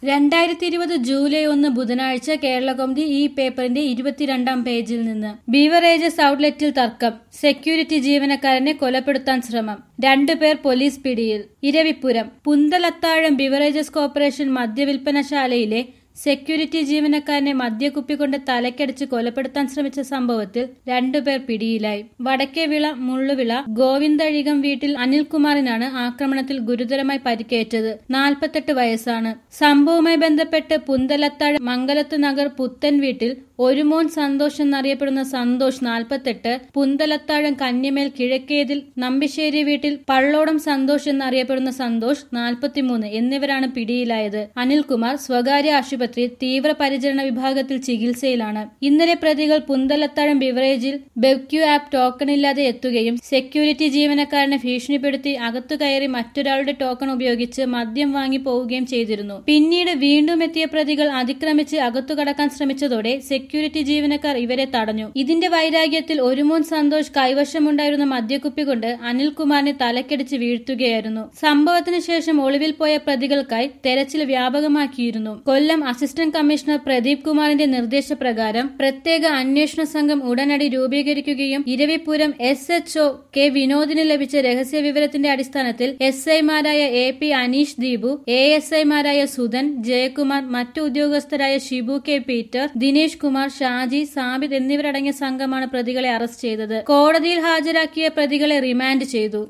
രണ്ടായിരത്തി ഇരുപത് ജൂലൈ ഒന്ന് ബുധനാഴ്ച കേരളകൗമുദി ഈ പേപ്പറിന്റെ ഇരുപത്തിരണ്ടാം പേജിൽ നിന്ന് ബീവറേജസ് ഔട്ട്ലെറ്റിൽ തർക്കം സെക്യൂരിറ്റി ജീവനക്കാരനെ കൊലപ്പെടുത്താൻ ശ്രമം രണ്ടുപേർ പോലീസ് പിടിയിൽ ഇരവിപുരം പുന്തലത്താഴം ബിവറേജസ് കോർപ്പറേഷൻ മദ്യവിൽപ്പനശാലയിലെ സെക്യൂരിറ്റി ജീവനക്കാരനെ മദ്യക്കുപ്പി കൊണ്ട് തലക്കടിച്ച് കൊലപ്പെടുത്താൻ ശ്രമിച്ച സംഭവത്തിൽ രണ്ടുപേർ പിടിയിലായി വടക്കേവിള മുള്ളുവിള ഗോവിന്ദഴികം വീട്ടിൽ അനിൽകുമാറിനാണ് ആക്രമണത്തിൽ ഗുരുതരമായി പരിക്കേറ്റത് നാൽപ്പത്തെട്ട് വയസ്സാണ് സംഭവവുമായി ബന്ധപ്പെട്ട് പുന്തലത്താഴ മംഗലത്ത് നഗർ പുത്തൻ വീട്ടിൽ ഒരു മോൻ സന്തോഷ് എന്നറിയപ്പെടുന്ന സന്തോഷ് നാൽപ്പത്തെട്ട് പുന്തലത്താഴം കന്യമേൽ കിഴക്കേതിൽ നമ്പിശ്ശേരി വീട്ടിൽ പള്ളോടം സന്തോഷ് എന്നറിയപ്പെടുന്ന സന്തോഷ് നാൽപ്പത്തിമൂന്ന് എന്നിവരാണ് പിടിയിലായത് അനിൽകുമാർ സ്വകാര്യ ആശുപത്രിയിൽ തീവ്രപരിചരണ വിഭാഗത്തിൽ ചികിത്സയിലാണ് ഇന്നലെ പ്രതികൾ പുന്തലത്താഴം ബിവറേജിൽ ബെക്യു ആപ്പ് ടോക്കണില്ലാതെ എത്തുകയും സെക്യൂരിറ്റി ജീവനക്കാരനെ ഭീഷണിപ്പെടുത്തി അകത്തു കയറി മറ്റൊരാളുടെ ടോക്കൺ ഉപയോഗിച്ച് മദ്യം വാങ്ങി പോവുകയും ചെയ്തിരുന്നു പിന്നീട് വീണ്ടും എത്തിയ പ്രതികൾ അതിക്രമിച്ച് അകത്തു കടക്കാൻ ശ്രമിച്ചതോടെ സെക്യൂരിറ്റി ജീവനക്കാർ ഇവരെ തടഞ്ഞു ഇതിന്റെ വൈരാഗ്യത്തിൽ ഒരു മോൻ സന്തോഷ് കൈവശമുണ്ടായിരുന്ന മദ്യക്കുപ്പി കൊണ്ട് അനിൽകുമാറിനെ തലക്കടിച്ച് വീഴ്ത്തുകയായിരുന്നു സംഭവത്തിന് ശേഷം ഒളിവിൽ പോയ പ്രതികൾക്കായി തെരച്ചിൽ വ്യാപകമാക്കിയിരുന്നു കൊല്ലം അസിസ്റ്റന്റ് കമ്മീഷണർ പ്രദീപ് കുമാറിന്റെ നിർദ്ദേശപ്രകാരം പ്രത്യേക അന്വേഷണ സംഘം ഉടനടി രൂപീകരിക്കുകയും Eravipuram S H O K വിനോദിന് ലഭിച്ച രഹസ്യ വിവരത്തിന്റെ അടിസ്ഥാനത്തിൽ എസ് ഐമാരായ A P Aneesh Deepu A S ഐമാരായ സുധൻ ജയകുമാർ മറ്റു ഉദ്യോഗസ്ഥരായ ഷിബു കെ പീറ്റർ ദിനേശ് കുമാർ ഷാജി സാബിദ് എന്നിവരടങ്ങിയ സംഘമാണ് പ്രതികളെ അറസ്റ്റ് ചെയ്തത് കോടതിയിൽ ഹാജരാക്കിയ പ്രതികളെ റിമാൻഡ് ചെയ്തു